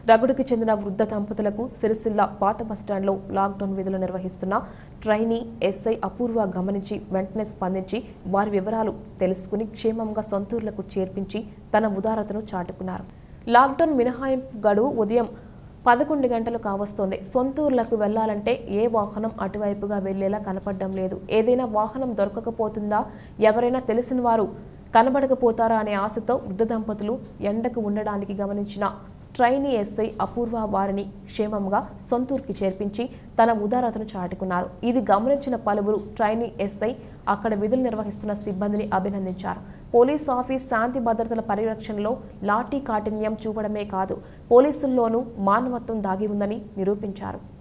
రగుడికి చెందిన వృద్ధ దంపతులకు సిరిసిల్ల పాత బస్టాండ్లో లాక్డౌన్ విధులు నిర్వహిస్తున్న ట్రైనీ ఎస్ఐ అపూర్వ గమనించి వెంటనే స్పందించి వారి వివరాలు తెలుసుకుని క్షేమంగా సొంతూరులకు చేర్పించి తన ఉదారతను చాటుకున్నారు లాక్డౌన్ మినహాయింపు గడువు ఉదయం పదకొండు గంటలు కావస్తోంది సొంతూర్లకు వెళ్లాలంటే ఏ వాహనం అటువైపుగా వెళ్లేలా కనపడడం లేదు ఏదైనా వాహనం దొరకకపోతుందా ఎవరైనా తెలిసిన వారు కనబడకపోతారా అనే ఆశతో వృద్ధ దంపతులు ఎండకు ఉండడానికి గమనించిన ట్రైనీ ఎస్ఐ అపూర్వ వారిని క్షేమంగా సొంతూరుకి చేర్పించి తన ఉదారతను చాటుకున్నారు ఇది గమనించిన పలువురు ట్రైనీ ఎస్ఐ అక్కడ విధులు నిర్వహిస్తున్న సిబ్బందిని అభినందించారు పోలీస్ ఆఫీస్ శాంతి భద్రతల పరిరక్షణలో లాఠీ కాఠిన్యం చూపడమే కాదు పోలీసుల్లోనూ మానవత్వం దాగి ఉందని నిరూపించారు